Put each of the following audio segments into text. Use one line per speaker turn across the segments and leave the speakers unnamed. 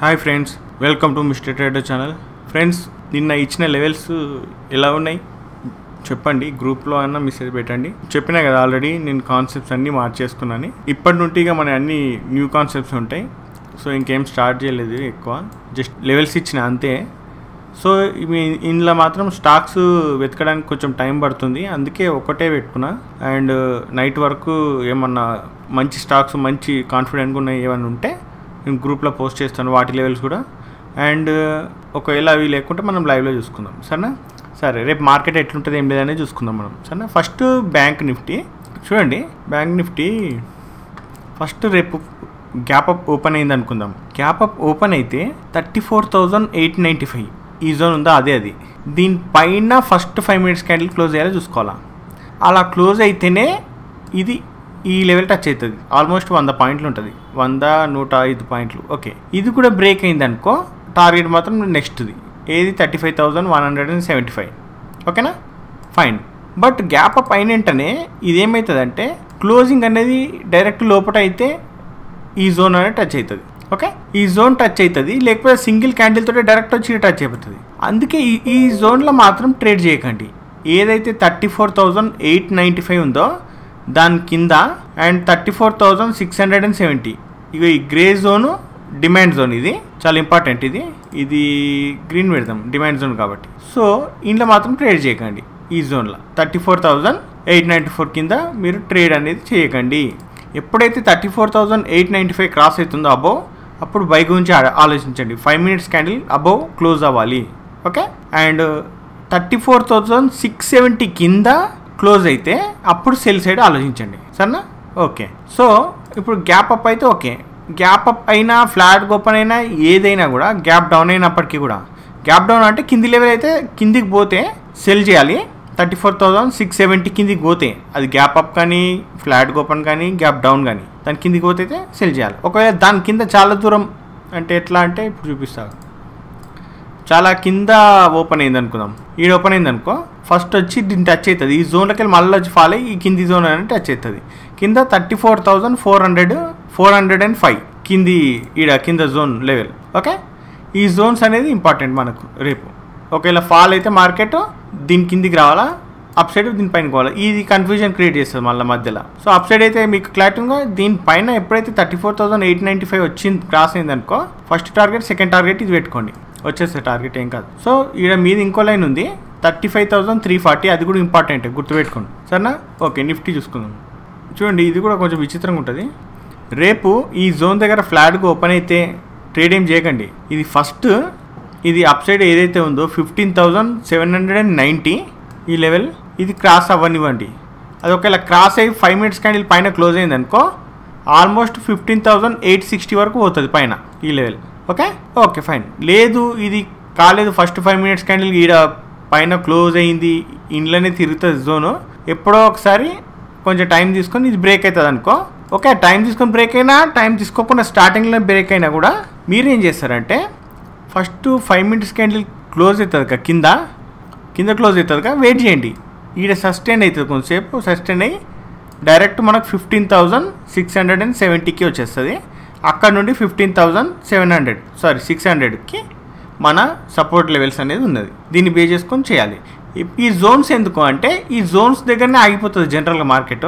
hi friends welcome to mister trader channel friends నిన్న ఇచ్చిన levels ఎలా ఉన్నాయి చెప్పండి గ్రూప్లో అన్న మెసేజ్ పెట్టండి చెప్పినా కదా ఆల్రెడీ నేను కాన్సెప్ట్స్ అన్నీ మార్చేసుకున్నాను ఇప్పటి నుండి ఇక మన అన్ని న్యూ కాన్సెప్ట్స్ ఉంటాయి సో ఇంకేం స్టార్ట్ చేయలేదు ఎక్కువ జస్ట్ లెవెల్స్ ఇచ్చిన అంతే సో ఇవి ఇందులో మాత్రం స్టాక్స్ వెతకడానికి కొంచెం టైం పడుతుంది అందుకే ఒకటే పెట్టుకున్నా అండ్ నైట్ వరకు ఏమన్నా మంచి స్టాక్స్ మంచి కాన్ఫిడెంట్గా ఉన్నాయి ఏమైనా ఉంటే నేను గ్రూప్లో పోస్ట్ చేస్తాను వాటి లెవెల్స్ కూడా అండ్ ఒకవేళ అవి లేకుంటే మనం లైవ్లో చూసుకుందాం సరేనా సరే రేపు మార్కెట్ ఎట్లుంటుంది ఏం లేదనేది చూసుకుందాం మనం సరేనా ఫస్ట్ బ్యాంక్ నిఫ్టీ చూడండి బ్యాంక్ నిఫ్టీ ఫస్ట్ రేపు గ్యాప్ అప్ ఓపెన్ అయింది అనుకుందాం గ్యాప్ అప్ ఓపెన్ అయితే thirty four thousand eight ninety five ఈ జోన్ ఉందా అదే అది దీనిపైన first five minutes candle close అయ్యేలా చూసుకోవాలా అలా క్లోజ్ అయితేనే ఇది ఈ లెవెల్ టచ్ అవుతుంది ఆల్మోస్ట్ వంద పాయింట్లు ఉంటుంది వంద నూట ఐదు పాయింట్లు ఓకే ఇది కూడా బ్రేక్ అయింది అనుకో టార్గెట్ మాత్రం నెక్స్ట్ది ఏది thirty five thousand one hundred and seventy five ఓకేనా ఫైన్ బట్ గ్యాప్ అప్ అయిన వెంటనే ఇదేమవుతుందంటే క్లోజింగ్ అనేది డైరెక్ట్ లోపల అయితే ఈ జోన్ అనేది టచ్ అవుతుంది ఓకే ఈ జోన్ టచ్ అవుతుంది లేకపోతే సింగిల్ క్యాండిల్ తోటి డైరెక్ట్ వచ్చి టచ్ అయిపోతుంది అందుకే ఈ ఈ జోన్లో మాత్రం ట్రేడ్ చేయకండి ఏదైతే thirty four thousand eight ninety five ఉందో దాని కింద and thirty four thousand six hundred and seventy ఇక ఈ గ్రే జోను డిమాండ్ జోన్ ఇది చాలా ఇంపార్టెంట్ ఇది ఇది గ్రీన్ పెడదాం డిమాండ్ జోన్ కాబట్టి సో ఇంట్లో మాత్రం ట్రేడ్ చేయకండి ఈ జోన్లో thirty four thousand eight ninety four కింద మీరు ట్రేడ్ అనేది చేయకండి ఎప్పుడైతే thirty four thousand eight ninety five cross అవుతుందో అబోవ్ అప్పుడు బై గురించి ఆ- ఆలోచించండి five minutes candle above close అవ్వాలి okay and thirty four thousand six seventy కింద క్లోజ్ అయితే అప్పుడు సెల్ సైడ్ ఆలోచించండి సరేనా ఓకే సో ఇప్పుడు గ్యాప్ అప్ అయితే ఓకే గ్యాప్ అప్ అయినా ఫ్లాట్ ఓపెన్ అయినా ఏదైనా కూడా గ్యాప్ డౌన్ అయినప్పటికీ కూడా గ్యాప్ డౌన్ అంటే కింది లెవెల్ అయితే కిందికి పోతే సెల్ చేయాలి thirty four thousand six seventy కిందికి పోతే అది గ్యాప్ అప్ కానీ ఫ్లాట్ ఓపెన్ కానీ గ్యాప్ డౌన్ కానీ దాని కిందికి పోతే అయితే సెల్ చేయాలి ఒకవేళ దాని కింద చాలా దూరం అంటే ఎట్లా అంటే ఇప్పుడు చూపిస్తాను చాలా కింద ఓపెన్ అయింది అనుకుందాం ఈడ ఓపెన్ అయింది అనుకో ఫస్ట్ వచ్చి దీన్ని టచ్ అవుతుంది ఈ జోన్లోకి వెళ్ళి మళ్ళీ వచ్చి ఫాలో అయ్యి ఈ కింది జోన్ అనేది టచ్ అవుతుంది కింద thirty four thousand four hundred four hundred and five కింది ఈడ కింద జోన్ లెవెల్ ఓకే ఈ జోన్స్ అనేది ఇంపార్టెంట్ మనకు రేపు ఒకవేళ ఫాల్ అయితే మార్కెట్ దీని కిందికి రావాలా అప్ సైడ్ దీనిపైన పోవాలి ఇది కన్ఫ్యూజన్ క్రియేట్ చేస్తుంది మళ్ళీ మధ్యలో సో అప్ సైడ్ అయితే మీకు క్లారిటీగా దీనిపైన ఎప్పుడైతే thirty four thousand eight ninety five వచ్చింది క్రాస్ అయింది అనుకో ఫస్ట్ టార్గెట్ సెకండ్ టార్గెట్ ఇది పెట్టుకోండి వచ్చేస్తుంది టార్గెట్ ఏం కాదు సో ఈడ మీద ఇంకో లైన్ ఉంది thirty five thousand three forty అది కూడా ఇంపార్టెంట్ గుర్తుపెట్టుకోండి సరేనా ఓకే నిఫ్టీ చూసుకుందాం చూడండి ఇది కూడా కొంచెం విచిత్రంగా ఉంటుంది రేపు ఈ జోన్ దగ్గర ఫ్లాట్గా ఓపెన్ అయితే ట్రేడ్ ఏం చేయకండి ఇది ఫస్ట్ ఇది అప్ సైడ్ ఏదైతే ఉందో fifteen thousand seven hundred and ninety ఈ లెవెల్ ఇది క్రాస్ అవ్వనివ్వండి అది ఒకవేళ క్రాస్ అయ్యి ఫైవ్ మినిట్స్ క్యాండిల్ పైన క్లోజ్ అయింది అనుకో almost fifteen thousand eight sixty వరకు పోతుంది పైన ఈ లెవెల్ ఓకే ఓకే ఫైన్ లేదు ఇది కాలేదు ఫస్ట్ ఫైవ్ మినిట్స్ క్యాండిల్ ఈడ పైన క్లోజ్ అయింది ఇంట్లోనే తిరుగుతుంది జోను ఎప్పుడో ఒకసారి కొంచెం టైం తీసుకొని ఇది బ్రేక్ అవుతుంది అనుకో ఓకే టైం తీసుకొని బ్రేక్ అయినా టైం తీసుకోకుండా స్టార్టింగ్లో బ్రేక్ అయినా కూడా మీరు ఏం చేస్తారంటే first five minutes candle close అవుతుంది కదా కింద కింద క్లోజ్ అవుతుంది కదా వెయిట్ చేయండి ఈడ సస్టైన్ అవుతుంది కొంతసేపు సస్టైన్ అయ్యి డైరెక్ట్ మనకు fifteen thousand six hundred and సెవెంటీకి వచ్చేస్తుంది అక్కడ నుండి fifteen thousand seven hundred sorry six హండ్రెడ్కి మన సపోర్ట్ లెవెల్స్ అనేది ఉన్నది దీన్ని బే చేసుకొని చేయాలి ఈ- ఈ జోన్స్ ఎందుకు అంటే ఈ జోన్స్ దగ్గరనే ఆగిపోతుంది జనరల్గా మార్కెట్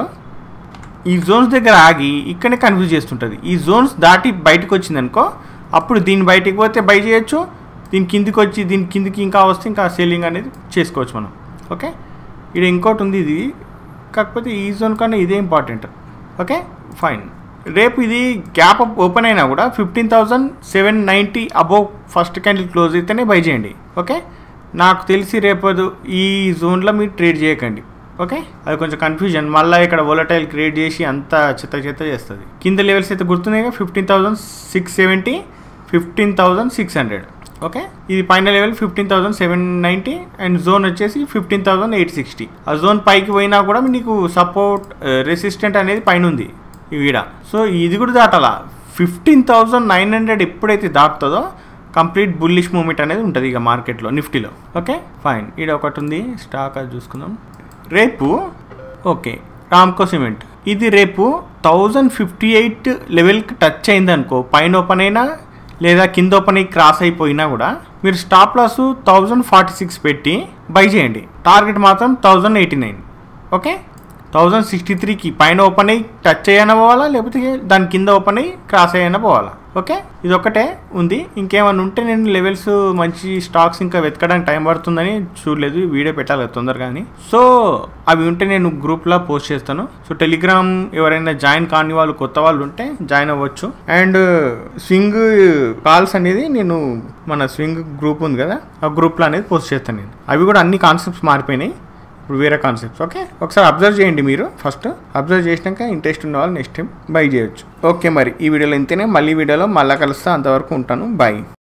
ఈ జోన్స్ దగ్గర ఆగి ఇక్కడనే కన్ఫ్యూజ్ చేస్తుంటుంది ఈ జోన్స్ దాటి బయటకు వచ్చిందనుకో అప్పుడు దీని బయటికి పోతే బై చేయొచ్చు దీని కిందికి వచ్చి దీని కిందికి ఇంకా వస్తే ఇంకా సెల్లింగ్ అనేది చేసుకోవచ్చు మనం ఓకే ఇక్కడ ఇంకోటి ఉంది ఇది కాకపోతే ఈ జోన్ కన్నా ఇదే ఇంపార్టెంట్ ఓకే ఫైన్ రేపు ఇది గ్యాప్ అప్ ఓపెన్ అయినా కూడా fifteen thousand seven ninety above first candle close అయితేనే బై చేయండి ఓకే నాకు తెలిసి రేపు ఈ జోన్లో మీరు ట్రేడ్ చేయకండి ఓకే అది కొంచెం కన్ఫ్యూజన్ మళ్ళీ ఇక్కడ వోలటైల్ క్రియేట్ చేసి అంత చెత్త చెత్త చేస్తుంది కింద లెవెల్స్ అయితే గుర్తున్నాయి fifteen thousand six seventy fifteen thousand six hundred okay ఇది పైన level fifteen thousand seven ninety and zone వచ్చేసి ఫిఫ్టీన్ థౌసండ్ ఎయిట్ సిక్స్టీ ఆ జోన్ పైకి పోయినా కూడా నీకు సపోర్ట్ రెసిస్టెంట్ అనేది పైన ఉంది ఈ ఈడ సో ఇది కూడా దాటాలా ఫిఫ్టీన్ థౌసండ్ నైన్ హండ్రెడ్ ఎప్పుడైతే దాటుతుందో కంప్లీట్ బుల్లిష్ మూమెంట్ అనేది ఉంటుంది ఇక మార్కెట్లో నిఫ్టీలో ఓకే ఫైన్ ఈడ ఒకటి ఉంది స్టాక్ అది చూసుకుందాం రేపు ఓకే రామ్కో సిమెంట్ ఇది రేపు థౌజండ్ ఫిఫ్టీ ఎయిట్ లెవెల్కి టచ్ అయింది అనుకో పైన ఓపెన్ అయినా లేదా కింద ఓపెన్ అయ్యి క్రాస్ అయిపోయినా కూడా మీరు stop loss thousand forty six పెట్టి బై చేయండి టార్గెట్ మాత్రం thousand eighty nine okay thousand sixty త్రీకి పైన ఓపెన్ అయ్యి టచ్ అయ్యైనా పోవాలా లేకపోతే దాని కింద ఓపెన్ అయ్యి క్రాస్ అయ్యైనా పోవాలా ఓకే ఇది ఒక్కటే ఉంది ఇంకేమైనా ఉంటే నేను లెవెల్స్ మంచి స్టాక్స్ ఇంకా వెతకడానికి టైం పడుతుందని చూడలేదు ఈ వీడియో పెట్టాలి తొందరగా అని సో అవి ఉంటే నేను గ్రూప్లో పోస్ట్ చేస్తాను సో టెలిగ్రామ్ ఎవరైనా జాయిన్ కాని వాళ్ళు కొత్త వాళ్ళు ఉంటే జాయిన్ అవ్వచ్చు అండ్ స్వింగ్ కాల్స్ అనేది నేను మన స్వింగ్ గ్రూప్ ఉంది కదా ఆ గ్రూప్లో అనేది పోస్ట్ చేస్తాను నేను అవి కూడా అన్ని కాన్సెప్ట్స్ మారిపోయినాయి ఇప్పుడు వేరే కాన్సెప్ట్స్ ఓకే ఒకసారి అబ్జర్వ్ చేయండి మీరు ఫస్ట్ అబ్జర్వ్ చేసినాక ఇంట్రెస్ట్ ఉన్న వాళ్ళు నెక్స్ట్ టైం బై చేయొచ్చు ఓకే మరి ఈ వీడియోలో ఇంతనే మళ్ళీ వీడియోలో మళ్ళీ కలుస్తా అంతవరకు ఉంటాను బాయ్